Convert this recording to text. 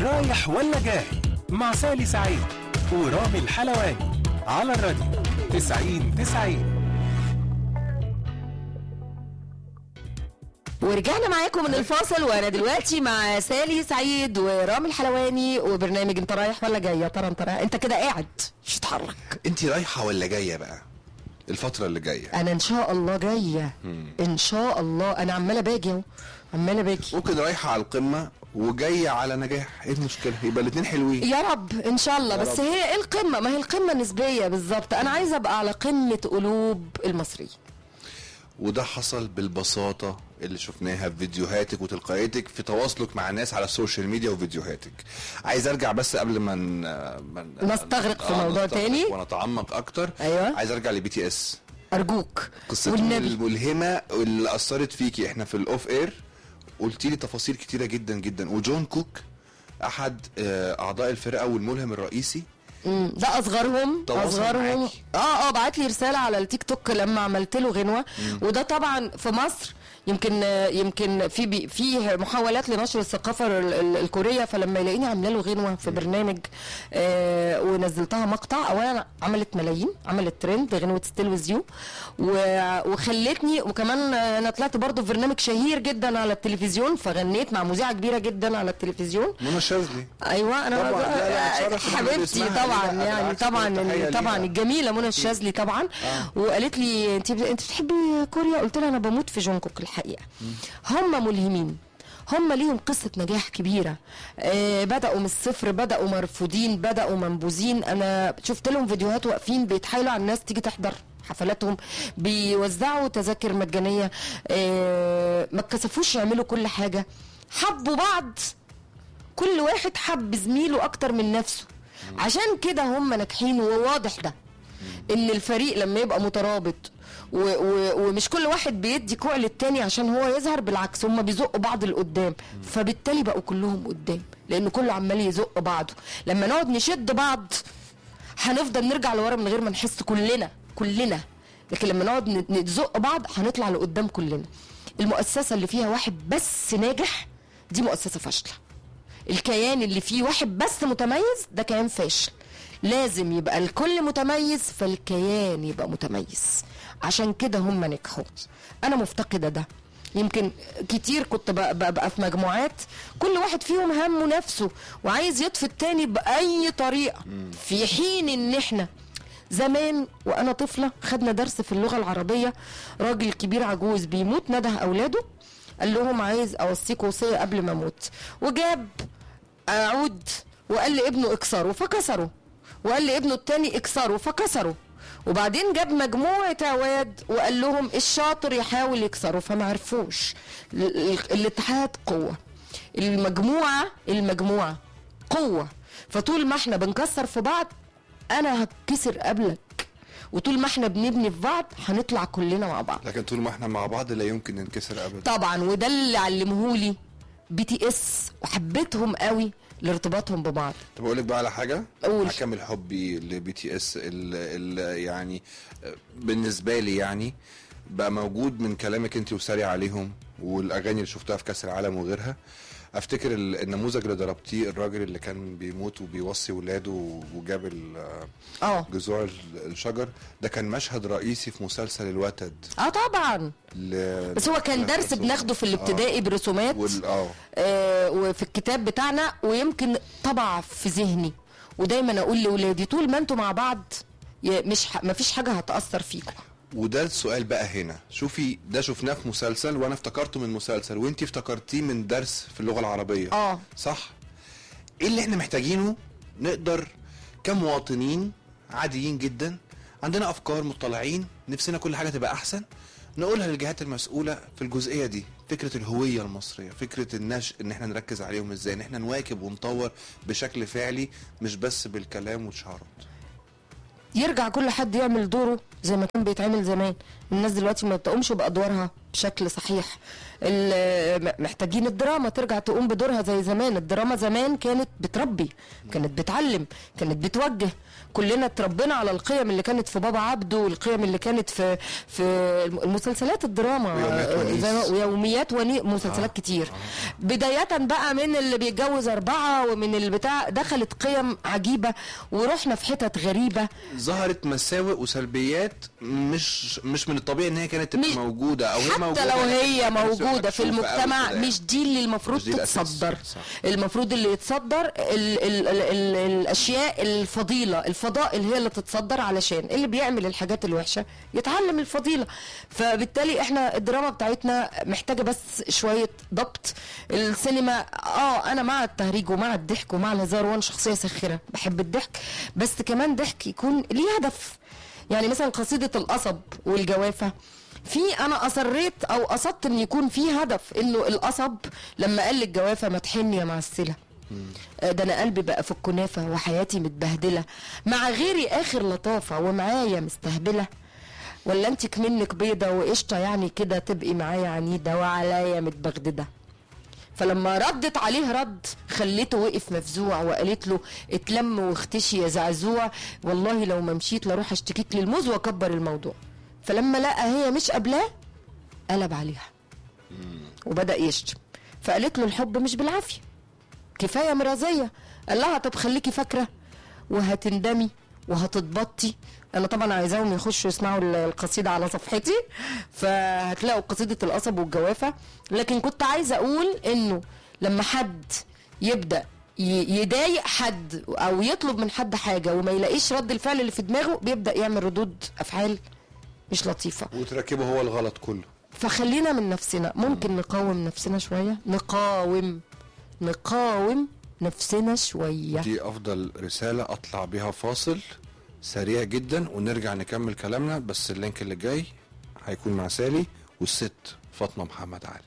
رايح ولا جاي مع سالي سعيد ورامي الحلواني على الراديو 90 90 ورجعنا معاكم من الفاصل وانا دلوقتي مع سالي سعيد ورامي الحلواني وبرنامج انت رايح ولا جاي يا ترى انت رايح انت كده قاعد مش تتحرك انت رايحه ولا جايه بقى الفتره اللي جايه انا ان شاء الله جايه ان شاء الله انا عماله باجي اهو عماله باجي ممكن رايحه على القمه وجايه على نجاح ايه المشكله يبقى الاثنين حلوين يا رب ان شاء الله يا بس رب. هي ايه القمه ما هي القمه نسبيه بالظبط انا عايزه ابقى على قمه قلوب المصريين وده حصل بالبساطه اللي شفناها في فيديوهاتك وتلقائيتك في تواصلك مع الناس على السوشيال ميديا وفيديوهاتك عايز ارجع بس قبل ما ن- ما ن- نستغرق في آه، موضوع نستغرق تاني. ونتعمق اكتر أيوة. عايز ارجع لبي تي اس ارجوك قصتهم والنبي الملهمه اللي اثرت فيكي احنا في الاوف اير قلتي لي تفاصيل كتيره جدا جدا وجون كوك احد آه، اعضاء الفرقه والملهم الرئيسي مم، ده اصغرهم تواصل اصغرهم معاكي. اه اه بعت لي رساله على التيك توك لما عملت له غنوه وده طبعا في مصر يمكن آه، يمكن في بي في محاولات لنشر الثقافه ال- ال- الكوريه فلما يلاقيني عامله له غنوه في برنامج آه ونزلتها مقطع اولا عملت ملايين عملت ترند غنوه ستيل ويز يو وخلتني وكمان آه، انا طلعت برضه في برنامج شهير جدا على التلفزيون فغنيت مع مذيعه كبيره جدا على التلفزيون منى شاذلي ايوه انا طبعاً، لا، لا، اتشرف إن إحنا حبيبتي بنسمعها. طبعا لا، يعني بالعكس، طبعا كل التحية طبعا ليها. الجميله منى الشاذلي طبعا وقالت لي انت انت بتحبي كوريا قلت لها انا بموت في جونكوك الحقيقه هم ملهمين هم ليهم قصة نجاح كبيرة آه بدأوا من الصفر بدأوا مرفوضين بدأوا منبوذين أنا شفت لهم فيديوهات واقفين بيتحايلوا على الناس تيجي تحضر حفلاتهم بيوزعوا تذاكر مجانية آه ما اتكسفوش يعملوا كل حاجة حبوا بعض كل واحد حب زميله اكتر من نفسه عشان كده هم ناجحين وواضح ده ان الفريق لما يبقى مترابط و و ومش كل واحد بيدي كوع للتاني عشان هو يظهر بالعكس هم بيزقوا بعض لقدام فبالتالي بقوا كلهم قدام لان كله عمال يزق بعضه لما نقعد نشد بعض هنفضل نرجع لورا من غير ما نحس كلنا كلنا لكن لما نقعد ن- نزق بعض هنطلع لقدام كلنا المؤسسه اللي فيها واحد بس ناجح دي مؤسسه فاشله الكيان اللي فيه واحد بس متميز ده كيان فاشل لازم يبقى الكل متميز فالكيان يبقى متميز عشان كده هم نجحوا انا مفتقده ده يمكن كتير كنت بق- ببقى في مجموعات كل واحد فيهم همه نفسه وعايز يطفي التاني باي طريقه في حين ان احنا زمان وانا طفله خدنا درس في اللغه العربيه راجل كبير عجوز بيموت نده اولاده قال لهم عايز اوصيكم وصيه قبل ما اموت وجاب عود وقال لابنه اكسره فكسره وقال لابنه التاني اكسره فكسره وبعدين جاب مجموعة عواد وقال لهم الشاطر يحاول يكسره فما عرفوش ال- ال- الاتحاد قوة المجموعة المجموعة قوة فطول ما احنا بنكسر في بعض انا هتكسر قبلك وطول ما احنا بنبني في بعض هنطلع كلنا مع بعض لكن طول ما احنا مع بعض لا يمكن ننكسر ابدا طبعا وده اللي علمهولي بي تي اس وحبيتهم قوي لارتباطهم ببعض طب اقول لك بقى على حاجه قول. هكمل حبي لبي تي اس ال ال يعني آه، بالنسبه لي يعني بقى موجود من كلامك انت وساري عليهم والاغاني اللي شفتها في كاس العالم وغيرها افتكر ال- النموذج اللي ضربتيه الراجل اللي كان بيموت وبيوصي ولاده وجاب ال- اه جذوع ال- الشجر ده كان مشهد رئيسي في مسلسل الوتد اه طبعا ل- بس هو كان درس بناخده في الابتدائي برسومات وال- اه آه وفي الكتاب بتاعنا ويمكن طبع في ذهني ودايما اقول لاولادي طول ما انتوا مع بعض يا- مش ح... مفيش حاجه هتاثر فيكم وده السؤال بقى هنا شوفي ده شفناه في مسلسل وانا افتكرته من مسلسل وانتي افتكرتيه من درس في اللغه العربيه اه صح ايه اللي احنا محتاجينه نقدر كمواطنين عاديين جدا عندنا افكار مطلعين نفسنا كل حاجه تبقى احسن نقولها للجهات المسؤوله في الجزئيه دي فكره الهويه المصريه فكره النشء ان احنا نركز عليهم ازاي ان احنا نواكب ونطور بشكل فعلي مش بس بالكلام والشعارات يرجع كل حد يعمل دوره زي ما كان بيتعمل زمان الناس دلوقتي ما بتقومش بادوارها بشكل صحيح ال- م- محتاجين الدراما ترجع تقوم بدورها زي زمان الدراما زمان كانت بتربي كانت بتعلم كانت بتوجه كلنا اتربينا على القيم اللي كانت في بابا عبده والقيم اللي كانت في في المسلسلات الدراما ويوميات آه، ونيس. زي ما- ويوميات وني مسلسلات كتير بداية بقى من اللي بيتجوز أربعة ومن البتاع دخلت قيم عجيبة ورحنا في حتت غريبة ظهرت مساوئ وسلبيات مش مش من الطبيعي ان هي كانت تبقى مش- موجوده او هي حتى موجوده لو لكن هي في نفس الوقت موجودة في مكشوفة أوي المجتمع كده مش دي اللي المفروض مش دي الأساس. تتصدر صح. المفروض اللي يتصدر ال ال ال ال الأشياء الفضيلة الفضائل هي اللي تتصدر علشان اللي بيعمل الحاجات الوحشة يتعلم الفضيلة فبالتالي احنا الدراما بتاعتنا محتاجة بس شوية ضبط السينما اه انا مع التهريج ومع الضحك ومع الهزار وانا شخصية ساخرة بحب الضحك بس كمان ضحك يكون ليه هدف يعني مثلا قصيدة القصب والجوافة في انا اصريت او قصدت ان يكون في هدف انه القصب لما قال للجوافه ما تحن يا معسله آه، ده انا قلبي بقى في الكنافه وحياتي متبهدله مع غيري اخر لطافه ومعايا مستهبله ولا انت كمنك بيضه وقشطه يعني كده تبقي معايا عنيده وعليا متبغدده فلما ردت عليه رد خليته وقف مفزوع وقالت له اتلم واختشي يا زعزوع والله لو ما مشيت لاروح اشتكيك للموز واكبر الموضوع فلما لقى هي مش قابلاه قلب عليها وبدا يشتم فقالت له الحب مش بالعافيه كفايه مرازيه قال لها طب خليكي فاكره وهتندمي وهتتبطي انا طبعا عايزاهم يخشوا يسمعوا ال- القصيده على صفحتي فهتلاقوا قصيده القصب والجوافه لكن كنت عايزه اقول انه لما حد يبدا ي- يضايق حد او يطلب من حد حاجه وما يلاقيش رد الفعل اللي في دماغه بيبدا يعمل ردود افعال مش لطيفه وتركبه هو الغلط كله فخلينا من نفسنا ممكن نقاوم نفسنا شويه نقاوم نقاوم نفسنا شويه دي افضل رساله اطلع بيها فاصل سريع جدا ونرجع نكمل كلامنا بس اللينك اللي جاي هيكون مع سالي والست فاطمه محمد علي